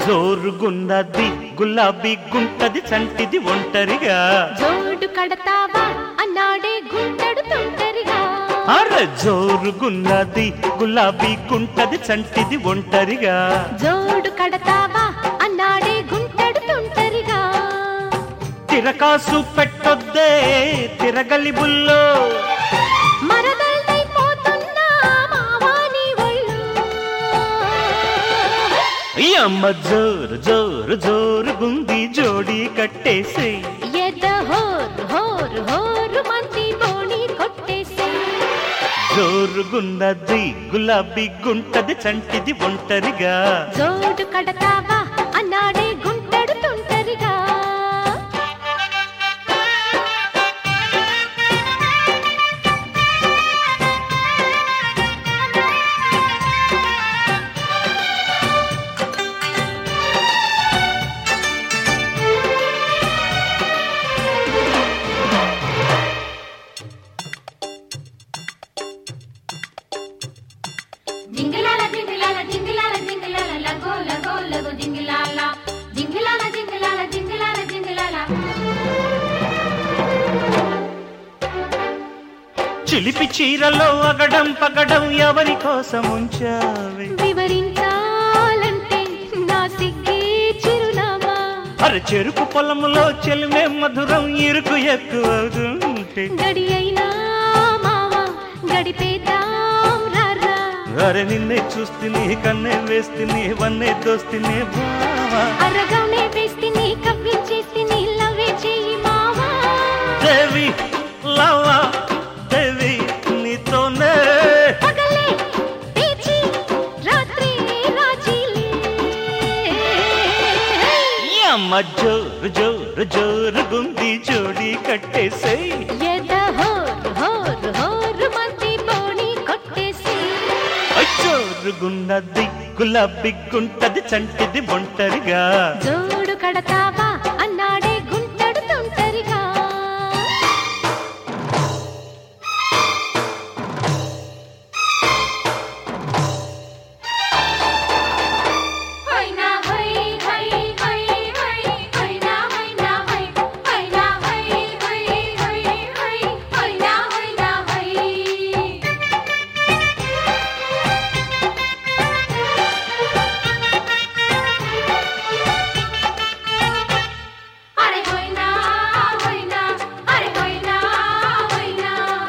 జోరుగున్నది గులాబీ గుంటది చంటిది ఒంటరిగా జోడు కడతావా అన్నాడే గుంటడు తొంటరిగా అర జోరుగున్నది గులాబీ గుంటది చంటిది ఒంటరిగా జోడు కడతావా అన్నాడే గుంటడు తొంటరిగా తిరకాసు పెట్టొద్దే తిరగలి బుల్లో మరదల్నైపోతున్నా మావాని ఒళ్ళు ఈ అమ్మ జోరు జోరు జోరుగుంది జోడి కట్టేసి ఎద హోరు హోరు హోరు మంది బోణి కొట్టేసి జోరుగున్నది గులాబీ గుంటది చంటిది ఒంటరిగా జోడు కడతావా అన్నాడే గుంటడు తొంటరిగా జింగిలాల జింగిలాల జింగిలాల జింగిలాల లగో లగో లగో జింగిలాల జింగిలాల జింగిలాల జింగిలాల జింగిలాల చిలిపి చీరలో అగడం పగడం ఎవరి కోసం ఉంచావే వివరించాలంటే నా సిగ్గే చిరునామా అర చెరుకు పొలములో చెలిమే మధురం ఇరుకు ఎక్కువవుతుంటే గడి అయినా మావా గడిపేద్దాం రారా అరే నిన్నే చూస్తుని కన్నే వేస్తుని వన్నే దోస్తుని బావా అరగానే వేస్తిని కవ్వించేస్తిని లవే చేయి మావా దేవి లవా దేవి నీతోనే పగలే పేచి రాత్రి రాజీలే ఈ అమ్మ జోరు జోరు జోరు గుంది జోడి కట్టేసే ఎద హోరు హోరు హోరు మంది బోణి కొట్టేసి జోరుగున్నది గులాబీ గుంటది చంటిది ఒంటరిగా జోడు కడతావా అన్నాడే గుంటడు తొంటరిగా హైనా హై హై హై హై హైనా హైనా హై హైనా హై హై హై హై హైనా హైనా హై అరే హైనా హైనా అరే హైనా హైనా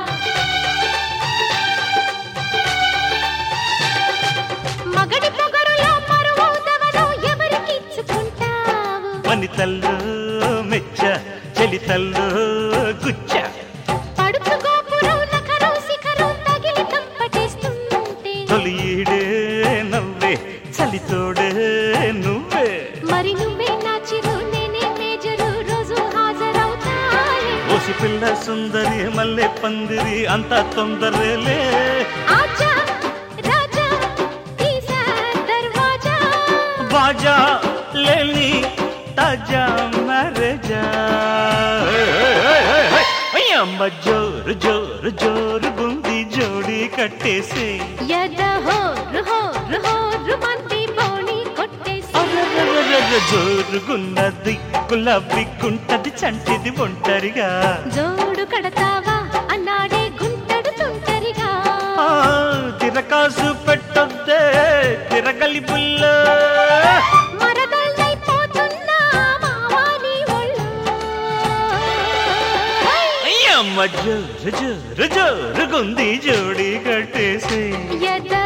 మగడి పొగరులో మరువవుదవను ఎవరికిచ్చుకుంటావు వనితల్లో మెచ్చ చలితల్లో గుచ్చ పడుచు గోపురం నఖరు శిఖరు తగిలి కంపటేస్తుంటే తొలి ఈడే నవ్వే చలితోడే నువ్వే మరి నువ్వే నా చిరు నేనే మేజరు రోజు హాజరవుతాయి ఓసి పిల్ల సుందరి మల్లె పందిరి అంత తొందరలే ఆజా రాజా తీసా దర్వాజా బాజా లేని తాజా మరజా అమ్మ జోరు జోరు జోరు గుంది జోడి కట్టేసి ఎద హోరు హోరు హోరు మంది బోణి కొట్టేసి అరరరరర జోరుగున్నది గులాబీ గుంటది చంటిది ఒంటరిగా జోడు కడతావా అన్నాడే గుంటడు తుంటరిగా ఆ, తిరకాసు పెట్టొద్దే తిరగలి బుల్ల మరదల్లైపోతున్నా మావాని ఒళ్ళు అమ్మ జోరు జోరు జోరుగుంది జోడి కట్టేసి ఎద